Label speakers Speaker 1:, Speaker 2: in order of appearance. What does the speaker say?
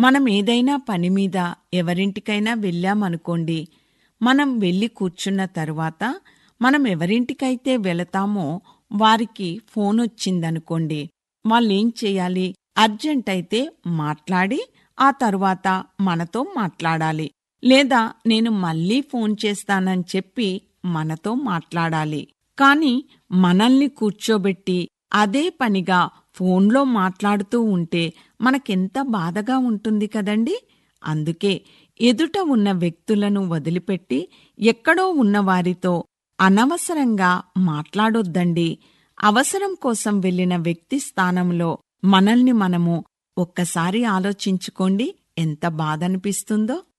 Speaker 1: మనం ఏదైనా పని మీద ఎవరింటికైనా వెళ్ళామనుకోండి మనం వెళ్ళి కూర్చున్న తరువాత మనం ఎవరింటికైతే వెళతామో వారికి ఫోన్ వచ్చిందనుకోండి వాళ్ళేం చేయాలి అర్జెంట్ అయితే మాట్లాడి ఆ తరువాత మనతో మాట్లాడాలి లేదా నేను మళ్ళీ ఫోన్ చేస్తానని చెప్పి మనతో మాట్లాడాలి కాని మనల్ని కూర్చోబెట్టి అదే పనిగా ఫోన్లో మాట్లాడుతూ ఉంటే మనకెంత బాధగా ఉంటుంది కదండి అందుకే ఎదుట ఉన్న వ్యక్తులను వదిలిపెట్టి ఎక్కడో ఉన్న వారితో అనవసరంగా మాట్లాడొద్దండి అవసరం కోసం వెళ్ళిన వ్యక్తి స్థానంలో మనల్ని మనము ఒక్కసారి ఆలోచించుకోండి ఎంత బాధనిపిస్తుందో